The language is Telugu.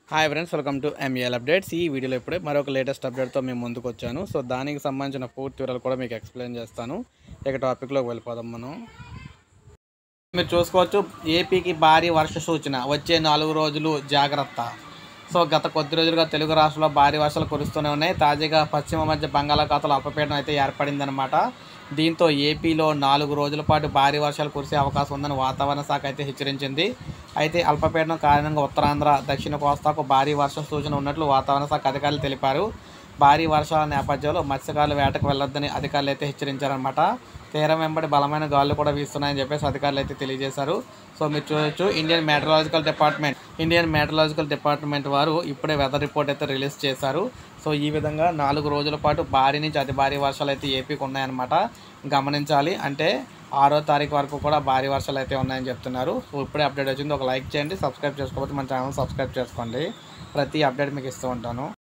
hi friends welcome to MEL updates ఈ వీడియోలో ఇప్పుడే మరొక లేటెస్ట్ అప్డేట్తో మేము ముందుకు వచ్చాను సో దానికి సంబంధించిన పూర్తి వివరాలు కూడా మీకు ఎక్స్ప్లెయిన్ చేస్తాను ఇక టాపిక్లోకి వెళ్ళిపోదాం మనం మీరు చూసుకోవచ్చు ఏపీకి భారీ వర్ష సూచన వచ్చే నాలుగు రోజులు జాగ్రత్త సో గత కొద్ది రోజులుగా తెలుగు రాష్ట్రాల్లో భారీ వర్షాలు కురుస్తూనే ఉన్నాయి తాజాగా పశ్చిమ మధ్య బంగాళాఖాతంలో అల్పపీడనం అయితే ఏర్పడిందనమాట దీంతో ఏపీలో నాలుగు రోజుల పాటు భారీ వర్షాలు కురిసే అవకాశం ఉందని వాతావరణ శాఖ అయితే హెచ్చరించింది అయితే అల్పపీడనం కారణంగా ఉత్తరాంధ్ర దక్షిణ కోస్తాకు భారీ వర్ష సూచన ఉన్నట్లు వాతావరణ శాఖ అధికారులు తెలిపారు భారీ వర్షాల నేపథ్యంలో మత్స్యకారులు వేటకు వెళ్లొద్దని అధికారులు అయితే హెచ్చరించారనమాట తీరం వెంబడి బలమైన గాలులు కూడా వీస్తున్నాయని చెప్పేసి అధికారులు అయితే తెలియజేశారు సో మీరు చూడొచ్చు Indian meteorological department Indian meteorological department వారు ఇప్పుడే వెదర్ రిపోర్ట్ అయితే రిలీజ్ చేశారు సో ఈ విధంగా నాలుగు రోజుల పాటు భారీ నుంచి అతి భారీ వర్షాలు అయితే ఏపీకి ఉన్నాయన్నమాట గమనించాలి అంటే ఆరో తారీఖు వరకు కూడా భారీ వర్షాలు అయితే ఉన్నాయని చెప్తున్నారు సో ఇప్పుడే అప్డేట్ వచ్చింది ఒక లైక్ చేయండి సబ్స్క్రైబ్ చేసుకోకపోతే మన ఛానల్ సబ్స్క్రైబ్ చేసుకోండి ప్రతి అప్డేట్ మీకు ఇస్తూ ఉంటాను